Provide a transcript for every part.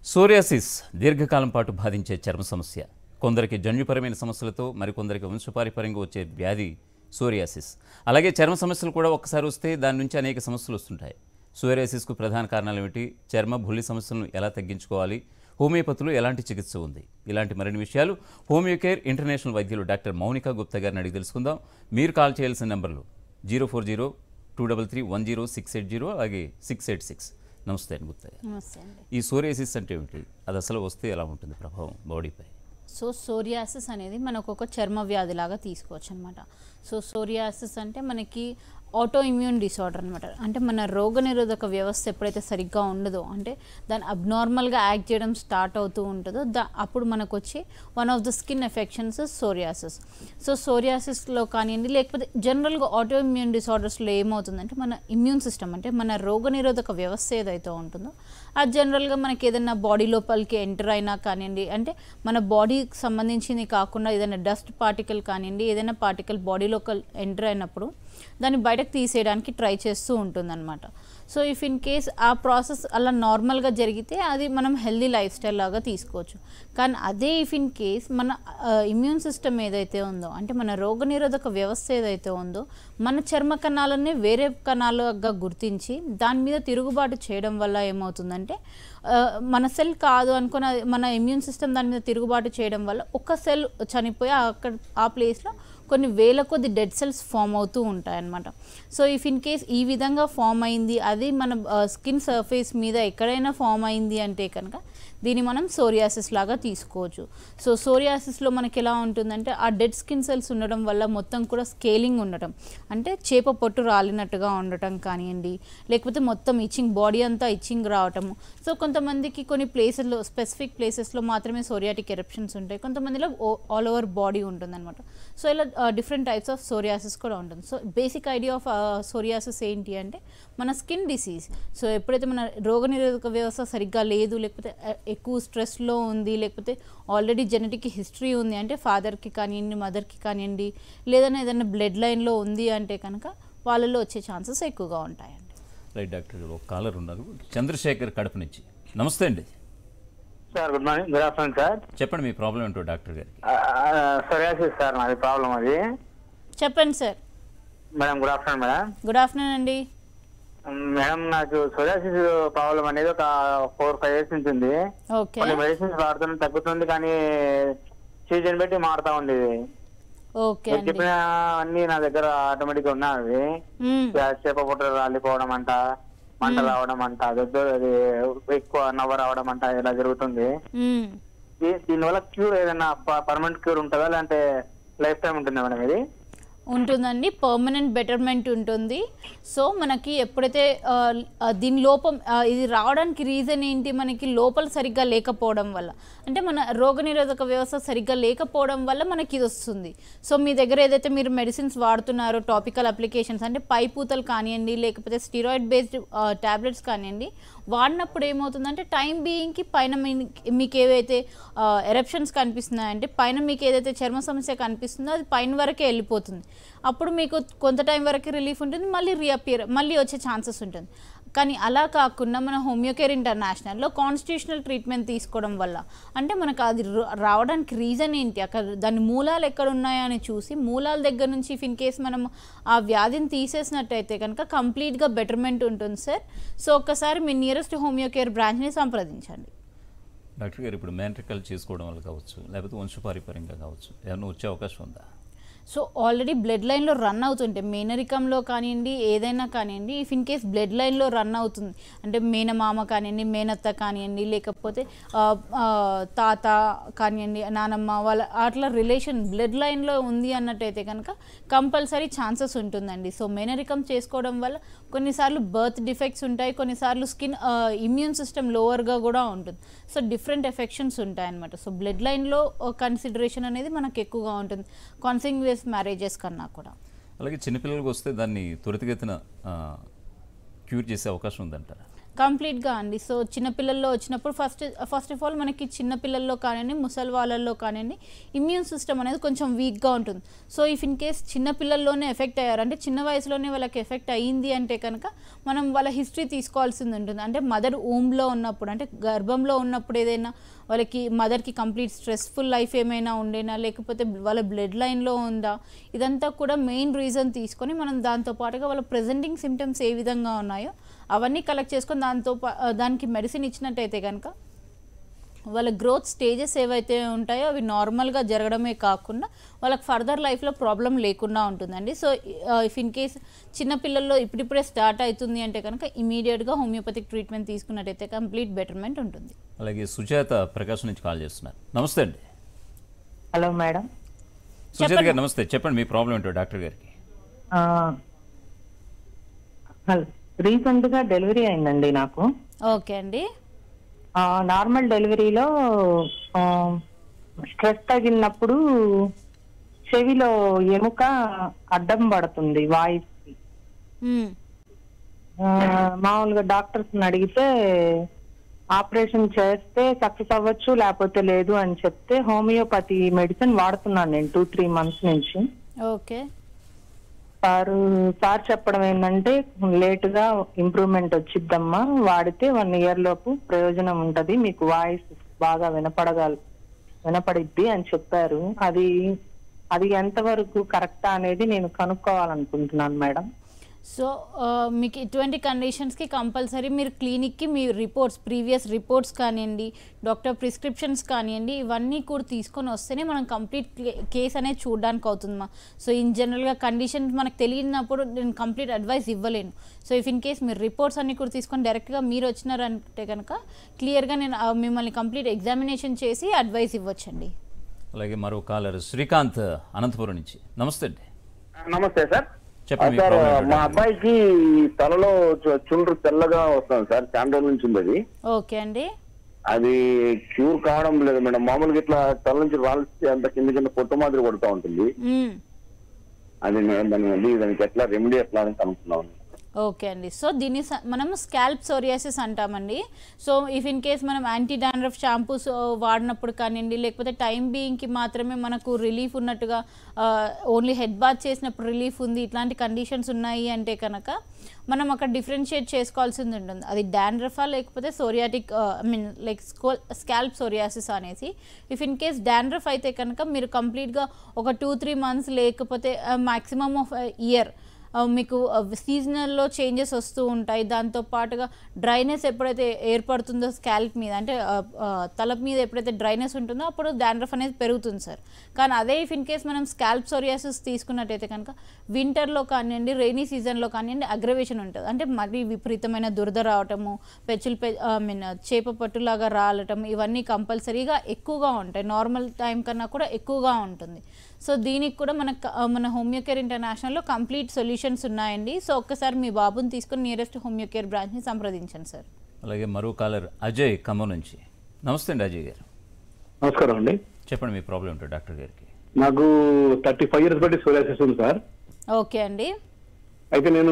Psoriasis దీర్ఘకాలం పాటు బాధించే చర్మ సమస్య కొందరికి జన్యుపరమైన సమస్యలతో మరికొందరికి వంశపారిపర్యంగా వచ్చే వ్యాధి సోరియాసిస్ అలాగే చర్మ సమస్యలు కూడా ఒక్కసారి వస్తే దాని నుంచి అనేక సమస్యలు వస్తుంటాయి సోరియాసిస్కు ప్రధాన కారణాలు ఏమిటి చర్మ భుల్లి సమస్యలను ఎలా తగ్గించుకోవాలి హోమియోపతిలో ఎలాంటి చికిత్స ఉంది ఇలాంటి మరిన్ని విషయాలు హోమియోకేర్ ఇంటర్నేషనల్ వైద్యులు డాక్టర్ మౌనిక గుప్తా గారిని అడిగి తెలుసుకుందాం మీరు కాల్ చేయాల్సిన నెంబర్లు zero four zero two double three one zero six eight zero అలాగే సిక్స్ ఎయిట్ సిక్స్ నమస్తే అండి గుప్తా గారు నమస్తే అండి ఈ సోరియాసిస్ అంటే ఏమిటి అది అసలు వస్తే ఎలా ఉంటుంది ప్రభావం బాడీపై సో సోరియాసిస్ అనేది మనకు ఒక చర్మ వ్యాధి లాగా తీసుకోవచ్చు అనమాట సో సోరియాసిస్ అంటే మనకి ఆటో ఇమ్యూన్ డిసార్డర్ అనమాట అంటే మన రోగనిరోధక వ్యవస్థ ఎప్పుడైతే సరిగ్గా ఉండదో అంటే దాని అబ్నార్మల్గా యాక్ట్ చేయడం స్టార్ట్ అవుతూ ఉంటుందో దా అప్పుడు మనకు వచ్చే one of the skin affections psoriasis so సోరియాసిస్లో కానివ్వండి లేకపోతే జనరల్గా ఆటో ఇమ్యూన్ డిసార్డర్స్లో ఏమవుతుందంటే మన ఇమ్యూన్ సిస్టమ్ అంటే మన రోగనిరోధక వ్యవస్థ ఏదైతే ఉంటుందో అది జనరల్గా మనకి ఏదైనా బాడీ లోపలికి ఎంటర్ అయినా కానివ్వండి అంటే మన బాడీకి సంబంధించింది కాకుండా ఏదైనా డస్ట్ పార్టికల్ కానివ్వండి ఏదైనా పార్టికల్ బాడీలోకి ఎంటర్ అయినప్పుడు దాన్ని బయటకు తీసేయడానికి ట్రై చేస్తూ ఉంటుందన్నమాట సో ఇఫ్ ఇన్ కేస్ ఆ ప్రాసెస్ అలా నార్మల్గా జరిగితే అది మనం హెల్దీ లైఫ్ స్టైల్ లాగా తీసుకోవచ్చు కానీ అదే ఇఫ్ ఇన్ కేస్ మన ఇమ్యూన్ సిస్టమ్ ఏదైతే ఉందో అంటే మన రోగనిరోధక వ్యవస్థ ఏదైతే ఉందో మన చర్మ కణాలన్నీ వేరే కణాలుగా గుర్తించి దాని మీద తిరుగుబాటు చేయడం వల్ల ఏమవుతుందంటే ఆ, మన సెల్ కాదు అనుకున్న మన ఇమ్యూన్ సిస్టమ్ దాని మీద తిరుగుబాటు చేయడం వల్ల ఒక సెల్ చనిపోయి అక్కడ ఆ ప్లేస్లో కొన్ని వేల కొద్ది డెడ్ సెల్స్ ఫామ్ అవుతూ ఉంటాయి అన్నమాట సో ఇఫ్ ఇన్ కేస్ ఈ విధంగా ఫామ్ అయింది అది మన స్కిన్ సర్ఫేస్ మీద ఎక్కడైనా ఫామ్ అయింది అంటే కనుక దీన్ని మనం సోరియాసిస్ లాగా తీసుకోవచ్చు సో సోరియాసిస్లో మనకి ఎలా ఉంటుందంటే ఆ డెడ్ స్కిన్ సెల్స్ ఉండడం వల్ల మొత్తం కూడా స్కేలింగ్ ఉండటం అంటే చేప పొట్టు రాలినట్టుగా ఉండటం కానివ్వండి లేకపోతే మొత్తం ఇచ్చింగ్ బాడీ అంతా ఇచ్చింగ్ రావటము సో కొంతమందికి కొన్ని ప్లేసెస్లో స్పెసిఫిక్ ప్లేసెస్లో మాత్రమే సోరియాటిక్ ఎరప్షన్స్ ఉంటాయి కొంతమందిలో ఆల్ ఓవర్ బాడీ ఉంటుందన్నమాట సో ఇలా డిఫరెంట్ టైప్స్ ఆఫ్ సోరియాసిస్ కూడా ఉంటుంది so basic idea of psoriasis ఏంటి అంటే మన స్కిన్ డిసీజ్ సో ఎప్పుడైతే మన రోగనిరోధక వ్యవస్థ సరిగ్గా లేదు లేకపోతే ఆ, ఎక్కువ స్ట్రెస్లో ఉంది లేకపోతే ఆల్రెడీ జెనెటిక్ హిస్టరీ ఉంది అంటే ఫాదర్కి కానివ్వండి మదర్కి కానివ్వండి లేదన్నా ఏదైనా బ్లడ్ లైన్లో ఉంది అంటే కనుక వాళ్ళలో వచ్చే ఛాన్సెస్ ఎక్కువగా ఉంటాయండి రైట్ డాక్టర్ గారు ఒక కాలర్ ఉన్నారు చంద్రశేఖర్ కడప నుంచి నమస్తే అండి sir good morning good afternoon sir చెప్పండి మీ ప్రాబ్లం ఏంటో డాక్టర్ గారికి సొరియాసిస్ సార్ నాది ప్రాబ్లం అది చెప్పండి sir madam good afternoon madam good afternoon అండి మేడం నాకు సొరియాసిస్ ప్రాబ్లం అనేది ఒక ఫోర్ ఫైవ్ ఇయర్స్ నుంచి ఉంది ఓకే కొన్ని మెడిసిన్స్ వాడుతున్నా తగ్గుతుంది కానీ సీజన్ బట్టి మారుతా ఉంది ఇది. ఓకే మీరు అండి చెప్పిన అన్ని నా దగ్గర ఆటోమేటిక్ గా ఉన్నది మ్మ్. చేప పుట్ట రాలిపోవడం అంట మంట రావడం అంట దొద్దు అది ఎక్కువ నవ్వ రావడం అంట ఇలా జరుగుతుంది మ్మ్. దీ- దీనివల్ల క్యూర్ ఏదైనా పర్మనెంట్ క్యూర్ ఉంటుందా లేదంటే లైఫ్ టైం ఉంటుందా మేడం ఇది ఉంటుందండి పర్మనెంట్ బెటర్మెంట్ ఉంటుంది సో మనకి ఎప్పుడైతే ఆ, ఆ, దీని లోపం ఆ, ఇది రావడానికి రీజన్ ఏంటి మనకి లోపల సరిగ్గా లేకపోవడం వల్ల అంటే మన రోగనిరోధక వ్యవస్థ సరిగ్గా లేకపోవడం వల్ల మనకి ఇది వస్తుంది సో మీ దగ్గర ఏదైతే మీరు మెడిసిన్స్ వాడుతున్నారో టాపికల్ అప్లికేషన్స్ అంటే పై పూతలు కానివ్వండి లేకపోతే స్టిరాయిడ్ బేస్డ్ టాబ్లెట్స్ కానివ్వండి వాడినప్పుడు ఏమవుతుందంటే టైం బీయింగ్కి పైన మీ- మీకు ఏవైతే ఎరప్షన్స్ కనిపిస్తున్నాయంటే పైన మీకు ఏదైతే చర్మ సమస్య కనిపిస్తుందో అది పైన వరకే వెళ్ళిపోతుంది అప్పుడు మీకు కొంత టైం వరకు రిలీఫ్ ఉంటుంది మళ్ళీ రీఅపియర్ మళ్ళీ వచ్చే ఛాన్సెస్ ఉంటుంది కానీ అలా కాకుండా మన హోమియోకేర్ ఇంటర్నేషనల్లో కాన్స్టిట్యూషనల్ ట్రీట్మెంట్ తీసుకోవడం వల్ల అంటే మనకు అది ర- రావడానికి రీజన్ ఏంటి అక్కడ దాని మూలాలు ఎక్కడ ఉన్నాయో అని చూసి మూలాల దగ్గర నుంచి ఇఫ్ ఇన్ కేస్ మనం ఆ వ్యాధిని తీసేసినట్టయితే కనుక కంప్లీట్గా బెటర్మెంట్ ఉంటుంది సార్ సో ఒక్కసారి మీ నియరెస్ట్ హోమియోకేర్ బ్రాంచ్ని సంప్రదించండి డాక్టర్ గారు ఇప్పుడు మ్యాంట్రికల్ చేసుకోవడం వల్ల కావచ్చు లేకపోతే వంశపారిపర్యంగా కావచ్చు ఏమైనా వచ్చే అవకాశం ఉందా సో ఆల్రెడీ బ్లడ్ లైన్లో రన్ అవుతుంటే మేనరికంలో కానివ్వండి ఏదైనా కానివ్వండి ఇఫ్ ఇన్ కేస్ బ్లడ్ లైన్లో రన్ అవుతుంది అంటే మేనమామ కానివ్వండి మేనత్త కానివ్వండి లేకపోతే ఆ, ఆ, తాత కానివ్వండి నానమ్మ వాళ్ళ అట్లా రిలేషన్ బ్లడ్ లైన్లో ఉంది అన్నట్టయితే కనుక కంపల్సరీ ఛాన్సెస్ ఉంటుందండి సో మేనరికం చేసుకోవడం వల్ల కొన్నిసార్లు బర్త్ డిఫెక్ట్స్ ఉంటాయి కొన్నిసార్లు స్కిన్ ఇమ్యూన్ సిస్టమ్ లోవర్గా కూడా ఉంటుంది సో డిఫరెంట్ ఎఫెక్షన్స్ ఉంటాయి అనమాట సో బ్లడ్ లైన్లో కన్సిడరేషన్ అనేది మనకు ఎక్కువగా ఉంటుంది కాన్సింగ్వేస్ మ్యారేజెస్ కన్నా కూడా అలాగే చిన్నపిల్లలకు వస్తే దాన్ని త్వరితగతిన క్యూర్ చేసే అవకాశం ఉందంటారా కంప్లీట్గా అండి సో చిన్నపిల్లల్లో వచ్చినప్పుడు ఫస్ట్ ఫస్ట్ ఆఫ్ ఆల్ మనకి చిన్నపిల్లల్లో కానివ్వండి ముసలి వాళ్ళల్లో కానివ్వండి ఇమ్యూన్ సిస్టమ్ అనేది కొంచెం వీక్గా ఉంటుంది సో ఇఫ్ ఇన్ కేస్ చిన్నపిల్లల్లోనే ఎఫెక్ట్ అయ్యారు అంటే చిన్న వయసులోనే వాళ్ళకి ఎఫెక్ట్ అయ్యింది అంటే కనుక మనం వాళ్ళ హిస్టరీ తీసుకోవాల్సింది ఉంటుంది అంటే మదర్ ఊమ్లో ఉన్నప్పుడు అంటే గర్భంలో ఉన్నప్పుడు ఏదైనా వాళ్ళకి మదర్కి కంప్లీట్ స్ట్రెస్ఫుల్ లైఫ్ ఏమైనా ఉండేనా లేకపోతే వాళ్ళ బ్లడ్ లైన్లో ఉందా ఇదంతా కూడా మెయిన్ రీజన్ తీసుకొని మనం దాంతో పాటుగా వాళ్ళ ప్రెజెంటింగ్ సిమ్టమ్స్ ఏ విధంగా ఉన్నాయో అవన్నీ కలెక్ట్ చేసుకొని దాంతో పా- దానికి మెడిసిన్ ఇచ్చినట్టయితే కనుక వాళ్ళ గ్రోత్ స్టేజెస్ ఏవైతే ఉంటాయో అవి నార్మల్గా జరగడమే కాకుండా వాళ్ళకి ఫర్దర్ లైఫ్లో ప్రాబ్లం లేకుండా ఉంటుందండి సో ఇఫ్ ఇన్ కేస్ చిన్నపిల్లల్లో ఇప్పుడిప్పుడే స్టార్ట్ అవుతుంది అంటే కనుక ఇమీడియట్గా హోమియోపతిక్ ట్రీట్మెంట్ తీసుకున్నట్టయితే కంప్లీట్ బెటర్మెంట్ ఉంటుంది అలాగే సుజాత ప్రకాశం నుంచి కాల్ చేస్తున్నారు నమస్తే అండి హలో మేడం సుజాత గారు నమస్తే చెప్పండి మీ ప్రాబ్లం ఏంటో డాక్టర్ గారికి ఆ, హలో రీసెంట్ గా డెలివరీ అయిందండి నాకు ఓకే అండి ఆ, నార్మల్ డెలివరీలో ఆ, స్ట్రెస్ తగిలినప్పుడు చెవిలో ఎముక అడ్డం పడుతుంది వాయిస్ మ్మ్. మామూలుగా డాక్టర్స్ అడిగితే ఆపరేషన్ చేస్తే సక్సెస్ అవ్వచ్చు లేకపోతే లేదు అని చెప్తే హోమియోపతి మెడిసిన్ వాడుతున్నాను నేను టూ త్రీ మంత్స్ నుంచి ఓకే సార్ సార్ చెప్పడం ఏంటంటే లేట్ గా ఇంప్రూవ్మెంట్ వచ్చిద్దమ్మా వాడితే వన్ ఇయర్ లోపు ప్రయోజనం ఉంటది మీకు వాయిస్ బాగా వినపడగల వినపడిద్ది అని చెప్పారు అది అది ఎంతవరకు కరెక్టా అనేది నేను కనుక్కోవాలనుకుంటున్నాను మేడం సో ఆ, మీకు ఇటువంటి కండిషన్స్కి కంపల్సరీ మీరు క్లినిక్కి మీ రిపోర్ట్స్ ప్రీవియస్ రిపోర్ట్స్ కానివ్వండి డాక్టర్ ప్రిస్క్రిప్షన్స్ కానివ్వండి ఇవన్నీ కూడా తీసుకొని వస్తేనే మనం కంప్లీట్ కేస్ అనేది చూడడానికి అవుతుందమ్మా సో ఇన్ జనరల్గా కండిషన్ మనకు తెలియనప్పుడు నేను కంప్లీట్ అడ్వైస్ ఇవ్వలేను సో ఇఫ్ ఇన్ కేస్ మీరు రిపోర్ట్స్ అన్ని కూడా తీసుకొని డైరెక్ట్గా మీరు వచ్చినారంటే కనుక క్లియర్గా నేను ఆ, మిమ్మల్ని కంప్లీట్ ఎగ్జామినేషన్ చేసి అడ్వైస్ ఇవ్వచ్చండి అలాగే మరో కాలర్ శ్రీకాంత్ అనంతపురం నుంచి నమస్తే అండి నమస్తే సార్ చెప్పండి మీ సార్ ప్రాబ్లం ఏంటో మా డాక్టర్ గారికి. అబ్బాయికి తలలో చు- చుండ్రు తెల్లగా వస్తుంది సార్ చాలా రోజుల నుంచి ఉంది అది ఓకే అండి అది క్యూర్ కావడం లేదు మేడం మామూలుగా ఇట్లా తల నుంచి రాల్సి అంత కింద కింద పొట్టు మాదిరి కొడుతూ ఉంటుంది మ్మ్. అది మేడం దాని మళ్ళీ దానికి ఎట్లా రెమెడీ ఎట్లా అని కనుక్కున్నాం ఓకే అండి సో దీన్ని స- మనం స్కాల్ప్ సోరియాసిస్ అంటామండి సో ఇఫ్ ఇన్ కేస్ మనం యాంటీ డాండ్రఫ్ షాంపూస్ వాడినప్పుడు కానివ్వండి లేకపోతే టైం బీయింగ్కి మాత్రమే మనకు రిలీఫ్ ఉన్నట్టుగా ఓన్లీ హెడ్ బాత్ చేసినప్పుడు రిలీఫ్ ఉంది ఇట్లాంటి కండిషన్స్ ఉన్నాయి అంటే కనుక మనం అక్కడ డిఫరెన్షియేట్ చేసుకోవాల్సింది ఉంటుంది అది డాండ్రఫా లేకపోతే సోరియాటిక్ ఐ మీన్ లైక్ స్కో స్కాల్ప్ సోరియాసిస్ అనేసి ఇఫ్ ఇన్ కేస్ డాండ్రఫ్ అయితే కనుక మీరు కంప్లీట్గా ఒక టూ త్రీ మంత్స్ లేకపోతే మ్యాక్సిమమ్ ఆఫ్ ఇయర్ ఆ, మీకు సీజనల్లో చేంజెస్ వస్తూ ఉంటాయి దాంతో పాటుగా డ్రైనెస్ ఎప్పుడైతే ఏర్పడుతుందో స్కాల్ప్ మీద అంటే ఆ, ఆ, తల మీద ఎప్పుడైతే డ్రైనెస్ ఉంటుందో అప్పుడు డాండ్రఫ్ అనేది పెరుగుతుంది సార్ కానీ అదే ఇఫ్ ఇన్ కేస్ మనం స్కాల్ప్ సోరియాసిస్ తీసుకున్నట్టయితే కనుక వింటర్లో కానివ్వండి రైనీ సీజన్లో కానివ్వండి అగ్రవేషన్ ఉంటుంది అంటే మరీ విపరీతమైన దురద రావటము పెచ్చులు పె ఐ మీన్ చేప పట్టులాగా రాలటం ఇవన్నీ కంపల్సరీగా ఎక్కువగా ఉంటాయి నార్మల్ టైం కన్నా కూడా ఎక్కువగా ఉంటుంది సో దీనికి కూడా మన క- ఆ, మన హోమియోకేర్ ఇంటర్నేషనల్లో కంప్లీట్ సొల్యూషన్స్ ఉన్నాయండి సో ఒక్కసారి మీ బాబుని తీసుకుని నియరెస్ట్ హోమియోకేర్ బ్రాంచ్ని సంప్రదించండి సార్ అలాగే మరో కాలర్ అజయ్ ఖమ్మం నుంచి నమస్తే అండి అజయ్ గారు నమస్కారం అండి చెప్పండి మీ ప్రాబ్లం ఏంటో డాక్టర్ గారికి నాకు థర్టీ ఫైవ్ ఇయర్స్ బట్టి సోరియాసిస్ ఉంది సార్ ఓకే అండి అయితే నేను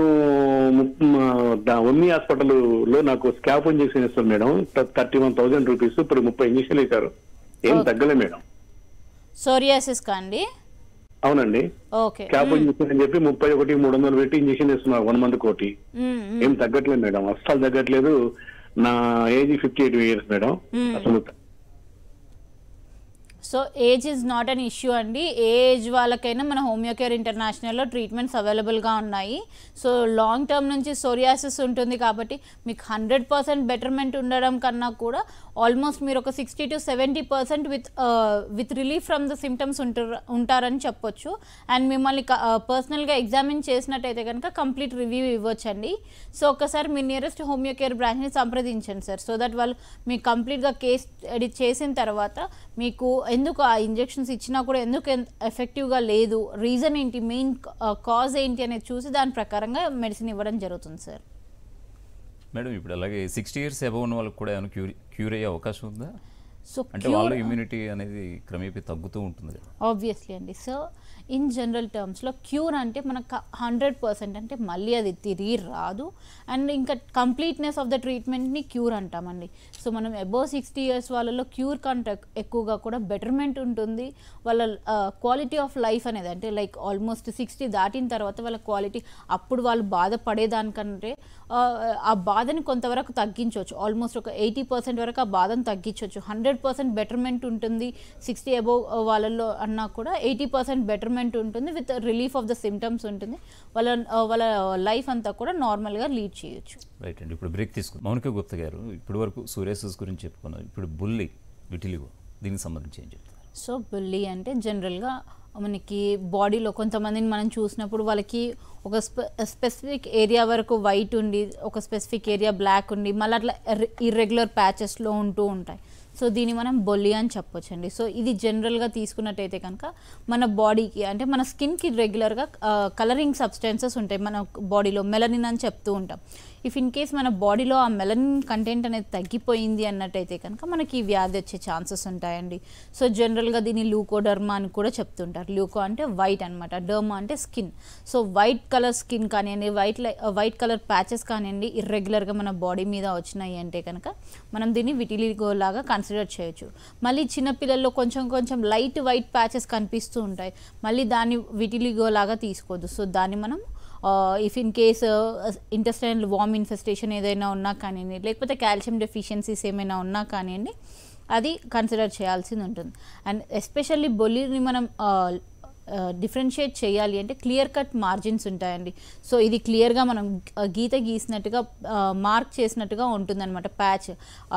ఒమ్ని హాస్పిటల్ లో నాకు స్కాప్ ఇంజెక్షన్ ఇస్తారు madam thirty one thousand rupees ఇప్పుడు ముప్పై ఇంజక్షన్ ఇచ్చారు ఏం తగ్గలే మేడం సోరియాసిస్ కా అండి అవునండి ఓకే స్కాప్ ఇంజక్షన్ అని చెప్పి ముప్పై ఒకటి మూడు వందలు పెట్టి ఇంజక్షన్ ఇస్తున్నారు వన్ మంత్ కోటి మ్మ్, మ్మ్. ఏం తగ్గట్లేదు మేడం అస్సలు తగ్గట్లేదు నా age fifty eight years madam అసలు so age is not an issue అండి ఏ ఏజ్ వాళ్ళకైనా మన హోమియోకేర్ ఇంటర్నేషనల్లో ట్రీట్మెంట్స్ అవైలబుల్గా ఉన్నాయి సో లాంగ్ టర్మ్ నుంచి సోరియాసిస్ ఉంటుంది కాబట్టి మీకు హండ్రెడ్ పర్సెంట్ బెటర్మెంట్ ఉండడం కన్నా కూడా ఆల్మోస్ట్ మీరు ఒక sixty to seventy percent with with relief from the symptoms ఉంటారు ఉంటారని చెప్పొచ్చు అండ్ మిమ్మల్ని పర్సనల్గా ఎగ్జామిన్ చేసినట్టయితే కనుక కంప్లీట్ రివ్యూ ఇవ్వచ్చండి సో ఒక్కసారి మీ నియరెస్ట్ హోమియోకేర్ బ్రాంచ్ని సంప్రదించండి సార్ సో దట్ వాళ్ళు మీకు కంప్లీట్గా కేస్ ఎడిట్ చేసిన తర్వాత మీకు ఎందుకు ఆ ఇంజెక్షన్స్ ఇచ్చినా కూడా ఎందుకు ఎఫెక్టివ్గా లేదు రీజన్ ఏంటి మెయిన్ కాజ్ ఏంటి అనేది చూసి దాని ప్రకారంగా మెడిసిన్ ఇవ్వడం జరుగుతుంది సార్ మేడం ఇప్పుడు అలాగే సిక్స్టీ ఇయర్స్ అబవ్ ఉన్న వాళ్ళకి కూడా ఏమైనా క్యూర్ క్యూర్ అయ్యే అవకాశం ఉందా సో అంటే వాళ్ళ ఇమ్యూనిటీ అనేది క్రమేపీ తగ్గుతూ ఉంటుంది కదా ఆబ్వియస్లీ అండి సో ఇన్ జనరల్ టర్మ్స్లో క్యూర్ అంటే మనకు హండ్రెడ్ పర్సెంట్ అంటే మళ్ళీ అది తిరిగి రాదు అండ్ ఇంకా కంప్లీట్నెస్ ఆఫ్ ద ట్రీట్మెంట్ని క్యూర్ అంటామండి సో మనం అబోవ్ సిక్స్టీ ఇయర్స్ వాళ్ళలో క్యూర్ కంటే ఎక్కువగా కూడా బెటర్మెంట్ ఉంటుంది వాళ్ళ క్వాలిటీ ఆఫ్ లైఫ్ అనేది అంటే లైక్ ఆల్మోస్ట్ సిక్స్టీ దాటిన తర్వాత వాళ్ళ క్వాలిటీ అప్పుడు వాళ్ళు బాధపడేదానికంటే ఆ, ఆ బాధని కొంతవరకు తగ్గించవచ్చు ఆల్మోస్ట్ ఒక ఎయిటీ పర్సెంట్ వరకు ఆ బాధను తగ్గించవచ్చు హండ్రెడ్ పర్సెంట్ బెటర్మెంట్ ఉంటుంది సిక్స్టీ అబోవ్ వాళ్ళల్లో అన్నా కూడా ఎయిటీ పర్సెంట్ బెటర్మెంట్ ఉంటుంది with relief of the symptoms ఉంటుంది వాళ్ళ ఆ, వాళ్ళ లైఫ్ అంతా కూడా నార్మల్గా లీడ్ చేయొచ్చు రైట్ అండి ఇప్పుడు బ్రేక్ తీసుకుందాం మౌనిక గుప్తా గారు ఇప్పటి వరకు సూర్యాసిస్ గురించి చెప్పుకున్నాం ఇప్పుడు బుల్లి విటిలిగో దీనికి సంబంధించి ఏం చెప్తారు సో బుల్లి అంటే జనరల్గా మనకి బాడీలో కొంతమందిని మనం చూసినప్పుడు వాళ్ళకి ఒక స్పె స్పెసిఫిక్ ఏరియా వరకు వైట్ ఉండి ఒక స్పెసిఫిక్ ఏరియా బ్లాక్ ఉండి మళ్ళీ అట్లా ఇర్రెగ్యులర్ ప్యాచెస్లో ఉంటూ ఉంటాయి సో దీన్ని మనం బొల్లి అని చెప్పొచ్చండి సో ఇది జనరల్గా తీసుకున్నట్టయితే కనుక మన బాడీకి అంటే మన స్కిన్కి రెగ్యులర్గా కలరింగ్ సబ్స్టెన్సెస్ ఉంటాయి మన బాడీలో మెలనిన్ అని చెప్తూ ఉంటాం ఇఫ్ ఇన్ కేస్ మన బాడీలో ఆ మెలనిన్ కంటెంట్ అనేది తగ్గిపోయింది అన్నట్టయితే కనుక మనకి ఈ వ్యాధి వచ్చే ఛాన్సెస్ ఉంటాయండి సో జనరల్గా దీన్ని లూకోడర్మా అని కూడా చెప్తుంటారు లూకో అంటే వైట్ అనమాట డర్మా అంటే skin so white colour skin కానివ్వండి వైట్ వైట్ కలర్ ప్యాచెస్ కానివ్వండి ఇర్రెగ్యులర్గా మన బాడీ మీద వచ్చినాయి అంటే కనుక మనం దీన్ని విటిలిగో లాగా కన్సిడర్ చేయొచ్చు మళ్ళీ చిన్నపిల్లల్లో కొంచెం కొంచెం లైట్ వైట్ ప్యాచెస్ కనిపిస్తూ ఉంటాయి మళ్ళీ దాన్ని విటిలిగో లాగా తీసుకోవద్దు సో దాన్ని మనం if in case intestinal worm infestation ఏదైనా ఉన్నా కానివ్వండి లేకపోతే కాల్షియం డెఫిషియన్సీస్ ఏమైనా ఉన్నా కానివ్వండి అది కన్సిడర్ చేయాల్సింది ఉంటుంది అండ్ ఎస్పెషల్లీ బొల్లిని మనం డిఫరెన్షియేట్ చేయాలి అంటే క్లియర్ కట్ మార్జిన్స్ ఉంటాయండి సో ఇది క్లియర్గా మనం ఆ, గీత గీసినట్టుగా మార్క్ చేసినట్టుగా ఉంటుందన్నమాట ప్యాచ్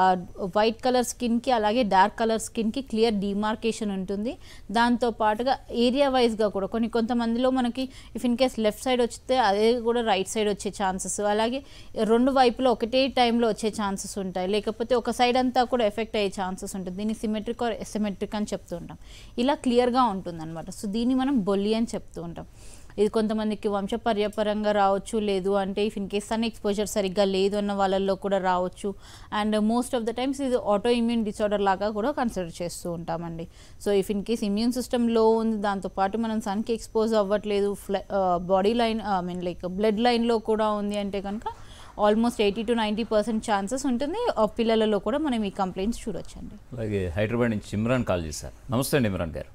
వైట్ కలర్ స్కిన్కి అలాగే డార్క్ కలర్ స్కిన్కి క్లియర్ డిమార్కేషన్ ఉంటుంది దాంతో పాటుగా ఏరియా వైజ్గా కూడా కొన్ని కొంతమందిలో మనకి if in case left side వచ్చితే అదే కూడా రైట్ సైడ్ వచ్చే ఛాన్సెస్ అలాగే రెండు వైపులో ఒకటే టైంలో వచ్చే ఛాన్సెస్ ఉంటాయి లేకపోతే ఒక సైడ్ అంతా కూడా ఎఫెక్ట్ అయ్యే ఛాన్సెస్ ఉంటుంది దీన్ని సిమెట్రిక్ ఆర్ ఎసిమెట్రిక్ అని చెప్తూ ఉంటాం ఇలా క్లియర్గా ఉంటుంది అనమాట సో దీన్ని మనం బొల్లి అని చెప్తూ ఉంటాం ఇది కొంతమందికి వంశపర్యపరంగా రావచ్చు లేదు అంటే if in case sun exposure సరిగ్గా లేదు అన్న వాళ్ళల్లో కూడా రావచ్చు and most of the times ఇది ఆటో ఇమ్యూన్ డిసార్డర్ లాగా కూడా కన్సిడర్ చేస్తూ ఉంటామండి so if in case immune system లో ఉంది దాంతోపాటు మనం సన్కి ఎక్స్పోజ్ అవ్వట్లేదు body line I mean like blood లైన్లో కూడా ఉంది అంటే కనుక almost eighty to ninety percent chances ఉంటుంది ఆ పిల్లలలో కూడా మనం ఈ కంప్లైంట్స్ చూడొచ్చండి అలాగే హైదరాబాద్ నుంచి ఇమ్రాన్ కాల్ చేశారు నమస్తే అండి ఇమ్రాన్ గారు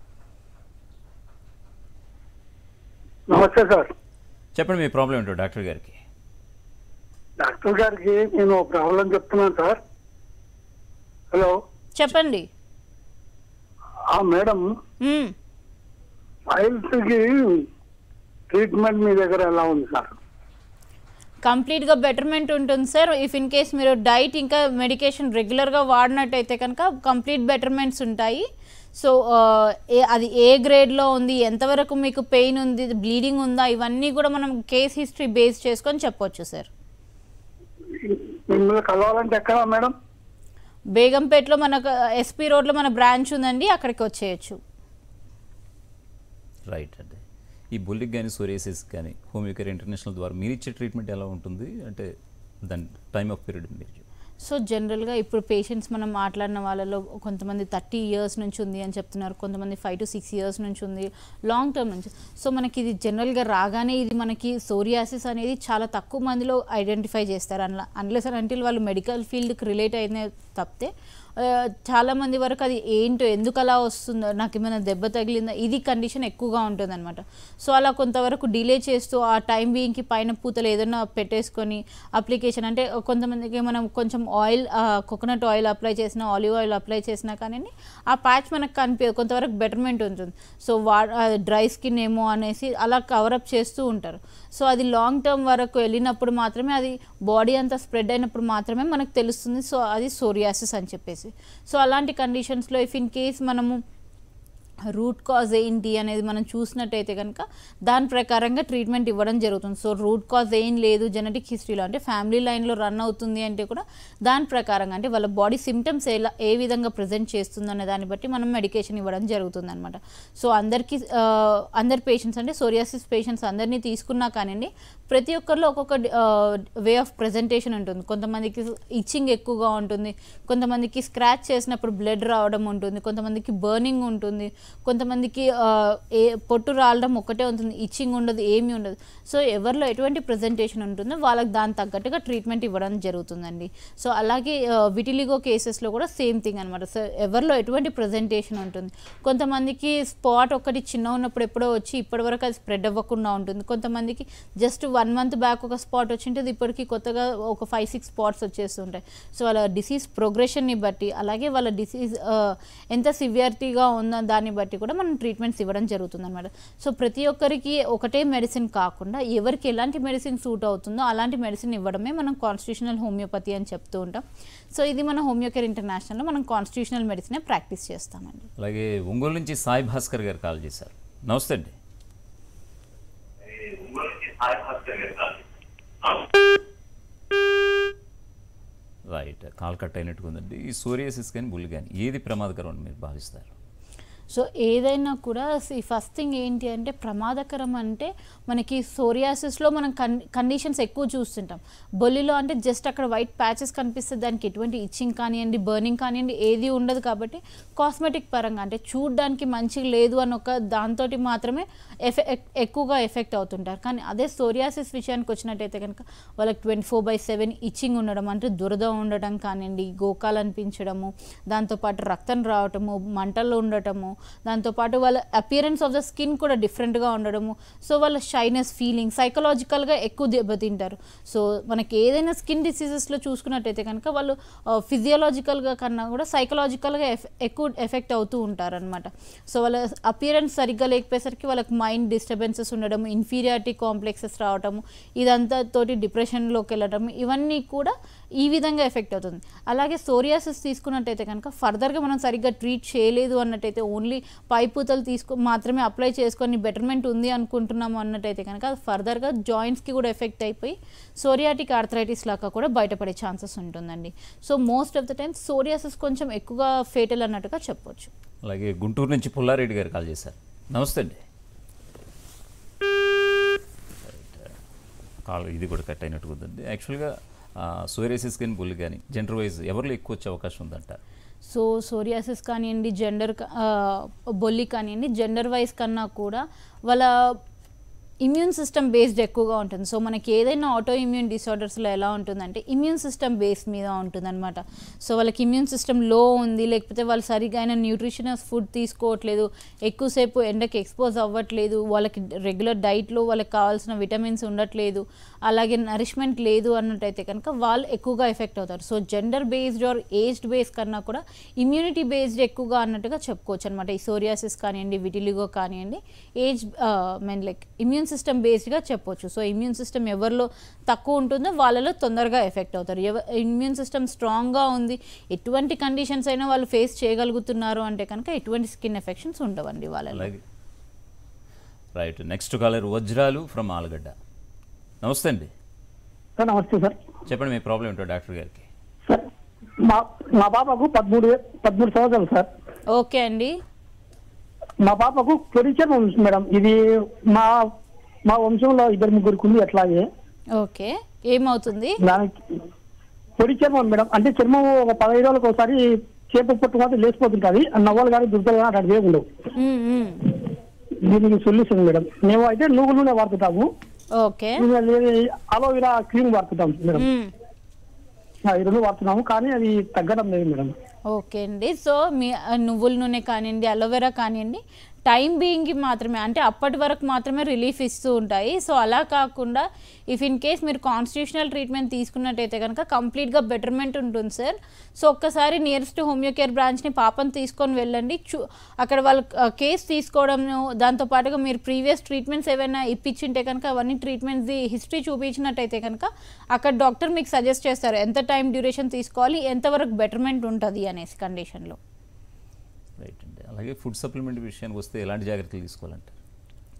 నమస్తే సార్ చెప్పండి మీ ప్రాబ్లం ఏంటో డాక్టర్ గారికి డాక్టర్ గారికి నేను ప్రాబ్లం చెప్తున్నాను సార్ హలో చెప్పండి ఆ మేడం మ్మ్. ఫైల్స్ కి ట్రీట్మెంట్ మీ దగ్గర ఎలా ఉంది సార్ కంప్లీట్గా బెటర్మెంట్ ఉంటుంది సార్ ఇఫ్ ఇన్ కేస్ మీరు డైట్ ఇంకా మెడికేషన్ రెగ్యులర్గా వాడినట్టయితే కనుక కంప్లీట్ బెటర్మెంట్స్ ఉంటాయి సో ఆ, ఏ అది ఏ గ్రేడ్లో ఉంది ఎంతవరకు మీకు పెయిన్ ఉంది బ్లీడింగ్ ఉందా ఇవన్నీ కూడా మనం కేస్ హిస్టరీ బేస్ చేసుకొని చెప్పొచ్చు సార్ మిమ్మల్ని కలవాలంటే ఎక్కడ మేడం బేగంపేటలో మనకు ఎస్పీ రోడ్లో మన బ్రాంచ్ ఉందండి అక్కడికి వచ్చేయచ్చు రైట్ అండి ఈ బుల్లికి కానీ సోరియాసిస్ కానీ హోమియోకేర్ ఇంటర్నేషనల్ ద్వారా మీరు ఇచ్చే ట్రీట్మెంట్ ఎలా ఉంటుంది అంటే దాని టైమ్ ఆఫ్ పీరియడ్ మీరు చెప్పండి. సో జనరల్గా ఇప్పుడు పేషెంట్స్ మనం మాట్లాడిన వాళ్ళలో కొంతమంది థర్టీ ఇయర్స్ నుంచి ఉంది అని చెప్తున్నారు కొంతమంది ఫైవ్ టు సిక్స్ ఇయర్స్ నుంచి ఉంది లాంగ్ టర్మ్ నుంచి సో మనకి ఇది జనరల్గా రాగానే ఇది మనకి సోరియాసిస్ అనేది చాలా తక్కువ మందిలో ఐడెంటిఫై చేస్తారు అన్లా అన్లెస్ అండ్ అంటిల్ వాళ్ళు మెడికల్ ఫీల్డ్కి రిలేట్ అయిన తప్పితే ఆ, చాలా మంది వరకు అది ఏంటో ఎందుకు అలా వస్తుందో నాకు ఏమైనా దెబ్బ తగిలిందా ఇది కండిషన్ ఎక్కువగా ఉంటుందన్నమాట సో అలా కొంతవరకు డిలే చేస్తూ ఆ టైం బీయింగ్కి పైన పూతలు ఏదైనా పెట్టేసుకొని అప్లికేషన్ అంటే కొంతమందికి మనం కొంచెం ఆయిల్ కోకోనట్ ఆయిల్ అప్లై చేసినా ఆలివ్ ఆయిల్ అప్లై చేసినా కానీ ఆ ప్యాచ్ మనకు కనిపించదు కొంతవరకు బెటర్మెంట్ ఉంటుంది సో వా డ్రై స్కిన్ ఏమో అనేసి అలా కవరప్ చేస్తూ ఉంటారు సో అది లాంగ్ టర్మ్ వరకు వెళ్ళినప్పుడు మాత్రమే అది బాడీ అంతా స్ప్రెడ్ అయినప్పుడు మాత్రమే మనకు తెలుస్తుంది సో అది సోరియాసిస్ అని చెప్పేసి సో అలాంటి కండిషన్స్లో ఇఫ్ ఇన్ కేస్ మనము రూట్ కాజ్ ఏంటి అనేది మనం చూసినట్టయితే కనుక దాని ప్రకారంగా ట్రీట్మెంట్ ఇవ్వడం జరుగుతుంది సో రూట్ కాజ్ ఏం లేదు జెనెటిక్ హిస్టరీలో అంటే ఫ్యామిలీ లైన్లో రన్ అవుతుంది అంటే కూడా దాని ప్రకారంగా అంటే వాళ్ళ బాడీ సిమ్టమ్స్ ఎలా ఏ విధంగా ప్రజెంట్ చేస్తుంది అనే దాన్ని బట్టి మనం మెడికేషన్ ఇవ్వడం జరుగుతుంది అనమాట సో అందరికీ ఆ, అందరి పేషెంట్స్ అంటే సోరియాసిస్ పేషెంట్స్ అందరినీ తీసుకున్నా కానివ్వండి ప్రతి ఒక్కరిలో ఒక్కొక్క వే ఆఫ్ ప్రజెంటేషన్ ఉంటుంది కొంతమందికి ఇచ్చింగ్ ఎక్కువగా ఉంటుంది కొంతమందికి స్క్రాచ్ చేసినప్పుడు బ్లడ్ రావడం ఉంటుంది కొంతమందికి బర్నింగ్ ఉంటుంది కొంతమందికి ఆ, ఏ పొట్టు రాలడం ఒక్కటే ఉంటుంది ఇచ్చింగ్ ఉండదు ఏమీ ఉండదు సో ఎవరిలో ఎటువంటి ప్రజెంటేషన్ ఉంటుందో వాళ్ళకి దాని తగ్గట్టుగా ట్రీట్మెంట్ ఇవ్వడం జరుగుతుందండి సో అలాగే విటిలిగో కేసెస్లో కూడా సేమ్ థింగ్ అనమాట సో ఎవరిలో ఎటువంటి ప్రజెంటేషన్ ఉంటుంది కొంతమందికి స్పాట్ ఒకటి చిన్న ఉన్నప్పుడు ఎప్పుడో వచ్చి ఇప్పటివరకు అది స్ప్రెడ్ అవ్వకుండా ఉంటుంది కొంతమందికి జస్ట్ వన్ మంత్ బ్యాక్ ఒక స్పాట్ వచ్చింటుంది ఇప్పటికి కొత్తగా ఒక ఫైవ్ సిక్స్ స్పాట్స్ వచ్చేస్తుంటాయి సో వాళ్ళ డిసీజ్ ప్రోగ్రెషన్ని బట్టి అలాగే వాళ్ళ డిసీజ్ ఎంత సివియారిటీగా ఉందో దాన్ని బట్టి కూడా మనం ట్రీట్మెంట్స్ ఇవ్వడం జరుగుతుంది అనమాట సో ప్రతి ఒక్కరికి ఒకటే మెడిసిన్ కాకుండా ఎవరికి ఎలాంటి మెడిసిన్ సూట్ అవుతుందో అలాంటి మెడిసిన్ ఇవ్వడమే మనం కాన్స్టిట్యూషనల్ హోమియోపతి అని చెప్తూ ఉంటాం సో ఇది మన హోమియోకేర్ ఇంటర్నేషనల్లో మనం కాన్స్టిట్యూషనల్ మెడిసినే ప్రాక్టీస్ చేస్తామండి అలాగే ఒంగోలు నుంచి సాయి భాస్కర్ గారు కాల్ చేశారు నమస్తే అండి రైట్ కాల్ కట్ అయినట్టుగా ఉందండి ఈ సోరియాసిస్ కానీ బుల్ కానీ ఏది ప్రమాదకరం అని మీరు భావిస్తారు సో ఏదైనా కూడా ఫస్ట్ థింగ్ ఏంటి అంటే ప్రమాదకరం అంటే మనకి సోరియాసిస్లో మనం కన్ కండిషన్స్ ఎక్కువ చూస్తుంటాం బొల్లిలో అంటే జస్ట్ అక్కడ వైట్ ప్యాచెస్ కనిపిస్తే దానికి ఎటువంటి ఇచ్చింగ్ కానివ్వండి బర్నింగ్ కానివ్వండి ఏది ఉండదు కాబట్టి కాస్మెటిక్ పరంగా అంటే చూడడానికి మంచిగా లేదు అని ఒక దాంతో మాత్రమే ఎఫె ఎక్కువగా ఎఫెక్ట్ అవుతుంటారు కానీ అదే సోరియాసిస్ విషయానికి వచ్చినట్టయితే కనుక వాళ్ళకి twenty four by seven itching ఉండడం అంటే దురద ఉండడం కానివ్వండి గోకాలు అనిపించడము దాంతోపాటు రక్తం రావటము మంటలు ఉండటము దాంతోపాటు వాళ్ళ అపియరెన్స్ ఆఫ్ ద స్కిన్ కూడా డిఫరెంట్గా ఉండడము సో వాళ్ళ షైనెస్ ఫీలింగ్ సైకలాజికల్గా ఎక్కువ దెబ్బతింటారు సో మనకి ఏదైనా స్కిన్ డిసీజెస్లో చూసుకున్నట్టయితే కనుక వాళ్ళు ఫిజియలాజికల్గా కన్నా కూడా సైకలాజికల్గా ఎక్కువ ఎఫెక్ట్ అవుతూ ఉంటారనమాట సో వాళ్ళ అపియరెన్స్ సరిగ్గా లేకపోయేసరికి వాళ్ళకి మైండ్ డిస్టర్బెన్సెస్ ఉండడం ఇన్ఫీరియారిటీ కాంప్లెక్సెస్ రావటము ఇదంతా తోటి డిప్రెషన్లోకి వెళ్ళడం ఇవన్నీ కూడా ఈ విధంగా ఎఫెక్ట్ అవుతుంది అలాగే సోరియాసిస్ తీసుకున్నట్టయితే కనుక ఫర్దర్గా మనం సరిగ్గా ట్రీట్ చేయలేదు అన్నట్టయితే ఓన్లీ పైపూతలు తీసుకో మాత్రమే అప్లై చేసుకొని బెటర్మెంట్ ఉంది అనుకుంటున్నాము అన్నట్టయితే కనుక అది ఫర్దర్గా జాయింట్స్కి కూడా ఎఫెక్ట్ అయిపోయి సోరియాటిక్ ఆర్థరైటిస్ లాగా కూడా బయటపడే ఛాన్సెస్ ఉంటుందండి so most of the time psoriasis కొంచెం ఎక్కువగా ఫేటల్ అన్నట్టుగా చెప్పొచ్చు అలాగే గుంటూరు నుంచి పుల్లారెడ్డి గారు కాల్ చేశారు నమస్తే అండి కాల్ ఇది కూడా కట్ అయినట్టుగా ఉందండి యాక్చువల్గా సోరియాసిస్ కానీ బుల్ కానీ జెండర్ వైజ్ ఎవరిలో ఎక్కువ వచ్చే అవకాశం ఉందంటారు సో సోరియాసిస్ కానివ్వండి జెండర్ బొల్లి కానివ్వండి జెండర్ వైజ్ కన్నా కూడా వాళ్ళ ఇమ్యూన్ సిస్టమ్ బేస్డ్ ఎక్కువగా ఉంటుంది సో మనకి ఏదైనా ఆటో ఇమ్యూన్ డిసార్డర్స్లో ఎలా ఉంటుందంటే ఇమ్యూన్ సిస్టమ్ బేస్ మీద ఉంటుందన్నమాట సో వాళ్ళకి ఇమ్యూన్ సిస్టమ్ లో ఉంది లేకపోతే వాళ్ళు సరిగా అయిన న్యూట్రిషనస్ ఫుడ్ తీసుకోవట్లేదు ఎక్కువసేపు ఎండకి ఎక్స్పోజ్ అవ్వట్లేదు వాళ్ళకి రెగ్యులర్ డైట్లో వాళ్ళకి కావాల్సిన విటమిన్స్ ఉండట్లేదు అలాగే నరిష్మెంట్ లేదు అన్నట్టయితే కనుక వాళ్ళు ఎక్కువగా ఎఫెక్ట్ అవుతారు so gender based or aged base కన్నా కూడా ఇమ్యూనిటీ బేస్డ్ ఎక్కువగా అన్నట్టుగా చెప్పుకోవచ్చు అనమాట ఈ సోరియాసిస్ కానివ్వండి విటిలిగో కానివ్వండి age mean like immune system బేస్డ్గా చెప్పొచ్చు సో ఇమ్యూన్ సిస్టమ్ ఎవరిలో తక్కువ ఉంటుందో వాళ్ళలో తొందరగా ఎఫెక్ట్ అవుతారు ఎవ ఇమ్యూన్ సిస్టమ్ స్ట్రాంగ్గా ఉంది ఎటువంటి కండిషన్స్ అయినా వాళ్ళు ఫేస్ చేయగలుగుతున్నారు అంటే కనుక ఎటువంటి స్కిన్ ఎఫెక్షన్స్ ఉండవండి వాళ్ళలో అలాగే right next caller Vajralu from Allagadda నమస్తే అండి సార్ నమస్తే సార్ చెప్పండి మీ ప్రాబ్లం ఏంటో డాక్టర్ గారికి సార్ మా మా పాపకు పదమూడు పదమూడు సంవత్సరాలు సార్ ఓకే అండి మా పాపకు పొడిచర్ ఉంది మేడం ఇది మా మా వంశంలో ఇద్దరు ముగ్గురికి ఉంది అట్లాగే ఓకే ఏమవుతుంది దానికి పొడి చర్మం మేడం అంటే చర్మం ఒక పదహైదు రోజులకు ఒకసారి చేప పొట్టు మాత్రం లేచిపోతుంటది ఆ నవ్వలు కానీ దుర్దలు కానీ అట్లాంటివి ఏమి ఉండవు మ్మ్, మ్మ్. దీనికి సొల్యూషన్ మేడం మేము అయితే నువ్వుల నూనె వాడుతుంటాము ఓకే అలోవెరా క్రీమ్ వాడుతుంటాం మేడం మ్మ్. ఆ, ఈ రెండు వాడుతున్నాము కానీ అది తగ్గడం లేదు మేడం ఓకే అండి సో మీ ఆ, నువ్వుల నూనె కానివ్వండి అలోవెరా కానివ్వండి టైం బీయింగ్కి మాత్రమే అంటే అప్పటి వరకు మాత్రమే రిలీఫ్ ఇస్తూ ఉంటాయి సో అలా కాకుండా ఇఫ్ ఇన్ కేస్ మీరు కాన్స్టిట్యూషనల్ ట్రీట్మెంట్ తీసుకున్నట్టయితే కనుక కంప్లీట్గా బెటర్మెంట్ ఉంటుంది సార్ సో ఒక్కసారి నియరెస్ట్ హోమియోకేర్ బ్రాంచ్ని పాపను తీసుకొని వెళ్ళండి చూ అక్కడ వాళ్ళు కేస్ తీసుకోవడం దాంతోపాటుగా మీరు ప్రీవియస్ ట్రీట్మెంట్స్ ఏవైనా ఇప్పించింటే కనుక అవన్నీ ట్రీట్మెంట్స్ది హిస్టరీ చూపించినట్టయితే కనుక అక్కడ డాక్టర్ మీకు సజెస్ట్ చేస్తారు ఎంత టైం డ్యూరేషన్ తీసుకోవాలి ఎంతవరకు బెటర్మెంట్ ఉంటుంది అనేసి కండిషన్లో రైట్ అండి అలాగే ఫుడ్ సప్లిమెంట్ విషయానికి వస్తే ఎలాంటి జాగ్రత్తలు తీసుకోవాలంటారు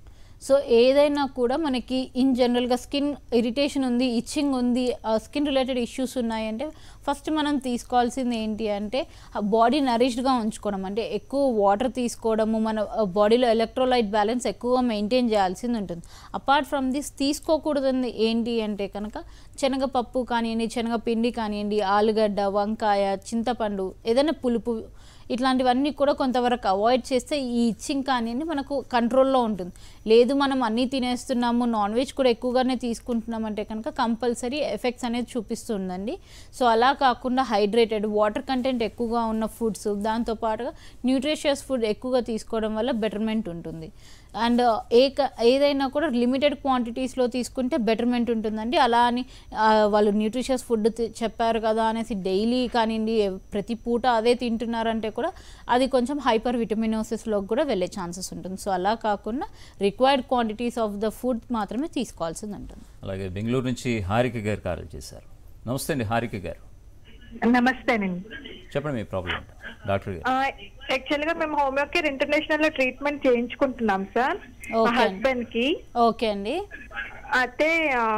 సో ఏదైనా కూడా మనకి ఇన్ జనరల్గా స్కిన్ ఇరిటేషన్ ఉంది ఇచ్చింగ్ ఉంది స్కిన్ రిలేటెడ్ ఇష్యూస్ ఉన్నాయంటే ఫస్ట్ మనం తీసుకోవాల్సింది ఏంటి అంటే బాడీ నరిష్డ్గా ఉంచుకోవడం అంటే ఎక్కువ వాటర్ తీసుకోవడము మన బాడీలో ఎలక్ట్రోలైట్ బ్యాలెన్స్ ఎక్కువ మెయింటైన్ చేయాల్సింది ఉంటుంది అపార్ట్ ఫ్రమ్ దిస్ తీసుకోకూడదు ఏంటి అంటే కనుక శనగపప్పు కానివ్వండి శనగపిండి కానివ్వండి ఆలుగడ్డ వంకాయ చింతపండు ఏదైనా పులుపు ఇట్లాంటివన్నీ కూడా కొంతవరకు అవాయిడ్ చేస్తే ఈ ఇచ్చింగ్ కానివ్వండి మనకు కంట్రోల్లో ఉంటుంది లేదు మనం అన్నీ తినేస్తున్నాము నాన్ వెజ్ కూడా ఎక్కువగానే తీసుకుంటున్నామంటే కనుక కంపల్సరీ ఎఫెక్ట్స్ అనేది చూపిస్తుందండి సో అలా కాకుండా హైడ్రేటెడ్ వాటర్ కంటెంట్ ఎక్కువగా ఉన్న ఫుడ్స్ దాంతోపాటుగా న్యూట్రిషియస్ ఫుడ్ ఎక్కువగా తీసుకోవడం వల్ల బెటర్మెంట్ ఉంటుంది అండ్ ఏ క- ఏదైనా కూడా లిమిటెడ్ క్వాంటిటీస్లో తీసుకుంటే బెటర్మెంట్ ఉంటుందండి అలా అని ఆ, వాళ్ళు న్యూట్రిషియస్ ఫుడ్ చెప్పారు కదా అనేసి డైలీ కానివ్వండి ఎవ్- ప్రతి పూట అదే తింటున్నారంటే కూడా అది కొంచెం హైపర్ విటమినోసిస్లోకి కూడా వెళ్ళే ఛాన్సెస్ ఉంటుంది సో అలా కాకుండా required quantities of the food మాత్రమే తీసుకోవాల్సింది ఉంటుంది అలాగే బెంగళూరు నుంచి హారిక గారు కాల్ చేశారు నమస్తే అండి హారిక గారు నమస్తేనండి చెప్పండి మీ ప్రాబ్లం ఏంటో డాక్టర్ గారు యాక్చువల్ గా మేము హోమియోకేర్ ఇంటర్నేషనల్ లో ట్రీట్మెంట్ చేయించుకుంటున్నాం సార్ మా Okay. హస్బెండ్ కి ఓకే అండి అయితే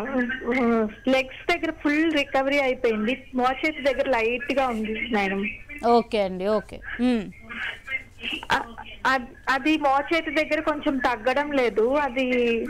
లెగ్స్ దగ్గర ఫుల్ రికవరీ అయిపోయింది మోచేతి దగ్గర లైట్ గా ఉంది మేడం ఓకే అండి ఓకే మ్మ్. అ- అ- అది మోచేతి దగ్గర కొంచెం తగ్గడం లేదు అది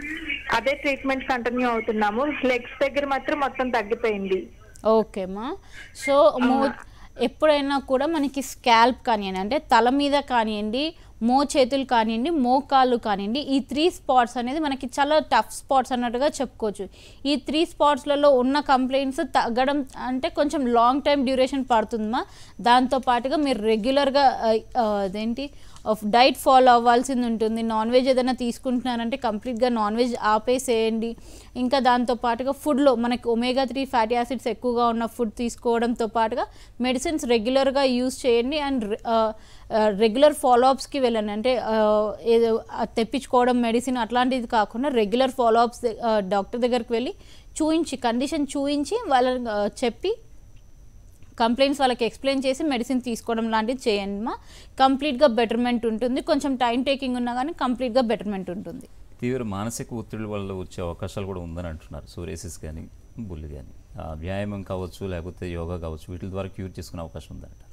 అదే ట్రీట్మెంట్ కంటిన్యూ అవుతున్నాము లెగ్స్ దగ్గర మాత్రం మొత్తం తగ్గిపోయింది ఓకేమ్మా సో మో ఎప్పుడైనా కూడా మనకి స్కాల్ప్ కానివ్వండి అంటే తల మీద కానివ్వండి మో చేతులు కానివ్వండి మోకాళ్ళు కానివ్వండి ఈ త్రీ స్పాట్స్ అనేది మనకి చాలా టఫ్ స్పాట్స్ అన్నట్టుగా చెప్పుకోవచ్చు ఈ త్రీ స్పాట్స్లలో ఉన్న కంప్లైంట్స్ తగ్గడం అంటే కొంచెం లాంగ్ టైం డ్యూరేషన్ పడుతుందమ్మా దాంతో పాటుగా మీరు రెగ్యులర్గా అదేంటి డైట్ ఫాలో అవ్వాల్సింది ఉంటుంది నాన్ వెజ్ ఏదైనా తీసుకుంటున్నారంటే కంప్లీట్గా నాన్ వెజ్ ఆపేసేయండి ఇంకా దాంతో పాటుగా ఫుడ్లో మనకి ఒమేగా త్రీ ఫ్యాటీ యాసిడ్స్ ఎక్కువగా ఉన్న ఫుడ్ తీసుకోవడంతో పాటుగా మెడిసిన్స్ రెగ్యులర్గా యూస్ చేయండి అండ్ రెగ్యులర్ ఫాలోఅప్స్కి వెళ్ళండి అంటే ఆ, ఏదో అది తెప్పించుకోవడం మెడిసిన్ అట్లాంటిది కాకుండా రెగ్యులర్ ఫాలోఅప్స్ డాక్టర్ దగ్గరికి వెళ్ళి చూయించి కండిషన్ చూయించి వాళ్ళని ఆ, చెప్పి కంప్లైంట్స్ వాళ్ళకి ఎక్స్ప్లెయిన్ చేసి మెడిసిన్ తీసుకోవడం లాంటిది చేయండి మా కంప్లీట్గా బెటర్మెంట్ ఉంటుంది కొంచెం టైం టేకింగ్ ఉన్నా కానీ కంప్లీట్గా బెటర్మెంట్ ఉంటుంది తీవ్ర మానసిక ఒత్తిడి వల్ల వచ్చే అవకాశాలు కూడా ఉందని అంటున్నారు సోరేసిస్ కానీ బుల్లి కానీ వ్యాయామం కావచ్చు లేకపోతే యోగా కావచ్చు వీటి ద్వారా క్యూర్ చేసుకునే అవకాశం ఉందంటారు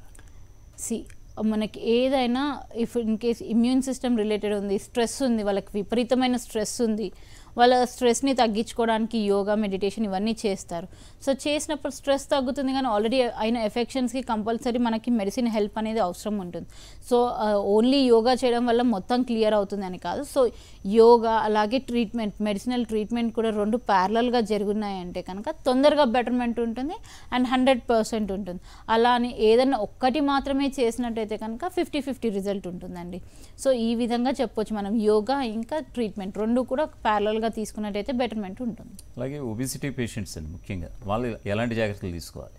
సి మనకి ఏదైనా if in case immune system related ఉంది స్ట్రెస్ ఉంది వాళ్ళకి విపరీతమైన స్ట్రెస్ ఉంది వాళ్ళ స్ట్రెస్ని తగ్గించుకోవడానికి యోగా మెడిటేషన్ ఇవన్నీ చేస్తారు సో చేసినప్పుడు స్ట్రెస్ తగ్గుతుంది కానీ ఆల్రెడీ అయిన ఎఫెక్షన్స్కి కంపల్సరీ మనకి మెడిసిన్ హెల్ప్ అనేది అవసరం ఉంటుంది సో ఓన్లీ యోగా చేయడం వల్ల మొత్తం క్లియర్ అవుతుంది అని కాదు సో యోగా అలాగే ట్రీట్మెంట్ మెడిసినల్ ట్రీట్మెంట్ కూడా రెండు ప్యారలల్గా జరుగున్నాయంటే కనుక తొందరగా బెటర్మెంట్ ఉంటుంది అండ్ హండ్రెడ్ పర్సెంట్ ఉంటుంది అలా అని ఏదైనా ఒక్కటి మాత్రమే చేసినట్టయితే కనుక ఫిఫ్టీ ఫిఫ్టీ రిజల్ట్ ఉంటుందండి సో ఈ విధంగా చెప్పొచ్చు మనం యోగా ఇంకా ట్రీట్మెంట్ రెండు కూడా ప్యారలల్గా తీసుకున్నట్టయితే బెటర్మెంట్ ఉంటుంది అలాగే ఒబిసిటీ పేషెంట్స్ అండి ముఖ్యంగా వాళ్ళు ఎలాంటి జాగ్రత్తలు తీసుకోవాలి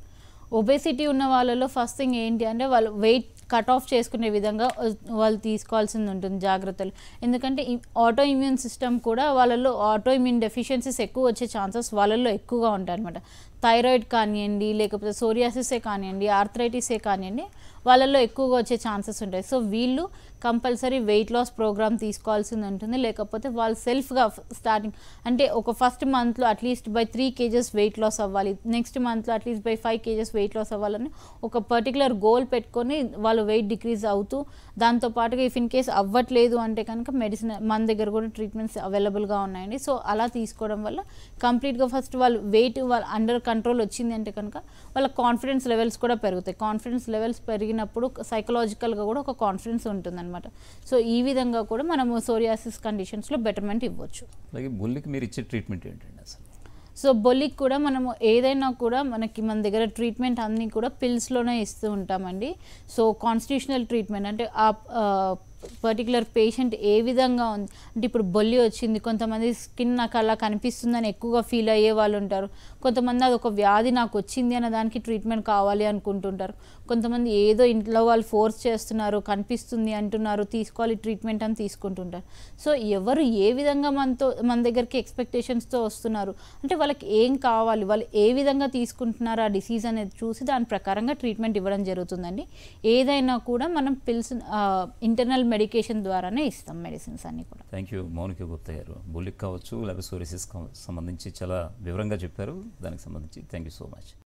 ఒబేసిటీ ఉన్న వాళ్ళలో ఫస్ట్ థింగ్ ఏంటి అంటే వాళ్ళు వెయిట్ కట్ ఆఫ్ చేసుకునే విధంగా uh, వాళ్ళు తీసుకోవాల్సింది ఉంటుంది జాగ్రత్తలు ఎందుకంటే ఆటో ఇమ్యూన్ సిస్టమ్ కూడా వాళ్ళలో ఆటో ఇమ్యూన్ డెఫిషియన్సీస్ ఎక్కువ వచ్చే ఛాన్సెస్ వాళ్ళల్లో ఎక్కువగా ఉంటాయి అనమాట థైరాయిడ్ కానివ్వండి లేకపోతే సోరియాసిసే కానివ్వండి ఆర్థరైటిసే కానివ్వండి వాళ్ళల్లో ఎక్కువగా వచ్చే ఛాన్సెస్ ఉంటాయి సో వీళ్ళు కంపల్సరీ వెయిట్ లాస్ ప్రోగ్రామ్ తీసుకోవాల్సింది ఉంటుంది లేకపోతే వాళ్ళు సెల్ఫ్గా స్టార్టింగ్ అంటే ఒక ఫస్ట్ మంత్లో at least by three kgs weight loss అవ్వాలి నెక్స్ట్ మంత్లో at least by five kgs weight loss అవ్వాలని ఒక పర్టికులర్ గోల్ పెట్టుకొని వాళ్ళు వెయిట్ డిక్రీజ్ అవుతూ దాంతో పాటుగా ఇఫ్ ఇన్ కేస్ అవ్వట్లేదు అంటే కనుక మెడిసిన్ మన దగ్గర కూడా ట్రీట్మెంట్స్ అవైలబుల్గా ఉన్నాయండి సో అలా తీసుకోవడం వల్ల కంప్లీట్గా ఫస్ట్ వాళ్ళు వెయిట్ వాళ్ళ అండర్ కంట్రోల్ వచ్చింది అంటే కనుక వాళ్ళ కాన్ఫిడెన్స్ లెవెల్స్ కూడా పెరుగుతాయి కాన్ఫిడెన్స్ లెవెల్స్ పెరిగినప్పుడు సైకలాజికల్గా కూడా ఒక కాన్ఫిడెన్స్ ఉంటుందన్నమాట సో ఈ విధంగా కూడా మనము సోరియాసిస్ కండిషన్స్లో బెటర్మెంట్ ఇవ్వచ్చు అలాగే బుల్లికి మీరు ఇచ్చే ట్రీట్మెంట్ ఏంటండి అసలు సో బొల్లికి కూడా మనము ఏదైనా కూడా మనకి మన దగ్గర ట్రీట్మెంట్ అన్నీ కూడా పిల్స్లోనే ఇస్తూ ఉంటామండి సో కాన్స్టిట్యూషనల్ ట్రీట్మెంట్ అంటే ఆ పర్టికులర్ పేషెంట్ ఏ విధంగా ఉంది అంటే ఇప్పుడు బొల్లి వచ్చింది కొంతమంది స్కిన్ నాకు అలా కనిపిస్తుందని ఎక్కువగా ఫీల్ అయ్యే వాళ్ళు ఉంటారు కొంతమంది అది ఒక వ్యాధి నాకు వచ్చింది అన్న దానికి ట్రీట్మెంట్ కావాలి అనుకుంటుంటారు కొంతమంది ఏదో ఇంట్లో వాళ్ళు ఫోర్స్ చేస్తున్నారు కనిపిస్తుంది అంటున్నారు తీసుకోవాలి ట్రీట్మెంట్ అని తీసుకుంటుంటారు సో ఎవరు ఏ విధంగా మనతో మన దగ్గరికి ఎక్స్పెక్టేషన్స్తో వస్తున్నారు అంటే వాళ్ళకి ఏం కావాలి వాళ్ళు ఏ విధంగా తీసుకుంటున్నారు ఆ డిసీజ్ అనేది చూసి దాని ప్రకారంగా ట్రీట్మెంట్ ఇవ్వడం జరుగుతుందండి ఏదైనా కూడా మనం పిల్స్ ఇంటర్నల్ మెడికేషన్ ద్వారానే ఇస్తాం మెడిసిన్స్ అన్నీ కూడా థ్యాంక్ యూ మౌనిక గుప్తా గారు బుల్లిక్ కావచ్చు లేకపోతే సోరిసిస్ సంబంధించి చాలా వివరంగా చెప్పారు దానికి సంబంధించి థ్యాంక్ యూ సో మచ్